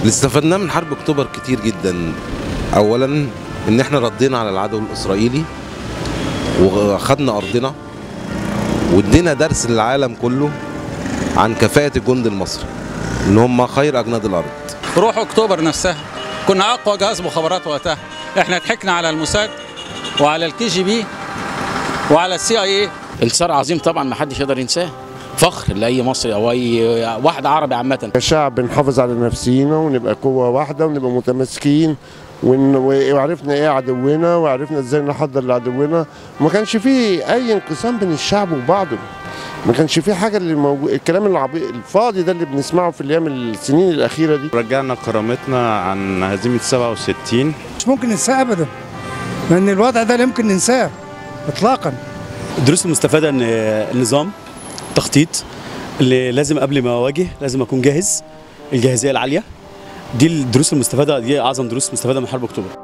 اللي استفدناه من حرب اكتوبر كتير جدا اولا ان احنا ردينا على العدو الاسرائيلي واخدنا ارضنا وادينا درس للعالم كله عن كفاءة الجند المصري ان هم خير اجناد الارض روح اكتوبر نفسها كنا اقوى جهاز مخابرات وقتها احنا ضحكنا على الموساد وعلى الكي جي بي وعلى السي اي اي انتصار عظيم طبعا ما حدش يقدر ينساه فخر لاي مصري او اي واحد عربي عامه كشعب نحافظ على نفسينا ونبقى قوة واحدة ونبقى متماسكين ون- وعرفنا ايه عدونا وعرفنا ازاي نحضر لعدونا ما كانش فيه اي انقسام بين الشعب وبعضه ما كانش فيه حاجه اللي موجود الكلام العبي... الفاضي ده اللي بنسمعه في الايام السنين الاخيره دي رجعنا كرامتنا عن هزيمة 67 مش ممكن ننساه ابدا لان الوضع ده لا يمكن ننساه اطلاقا الدروس المستفاده ان النظام تخطيط اللي لازم قبل ما اواجه لازم اكون جاهز الجاهزيه العاليه دي الدروس المستفاده دي اعظم دروس مستفاده من حرب اكتوبر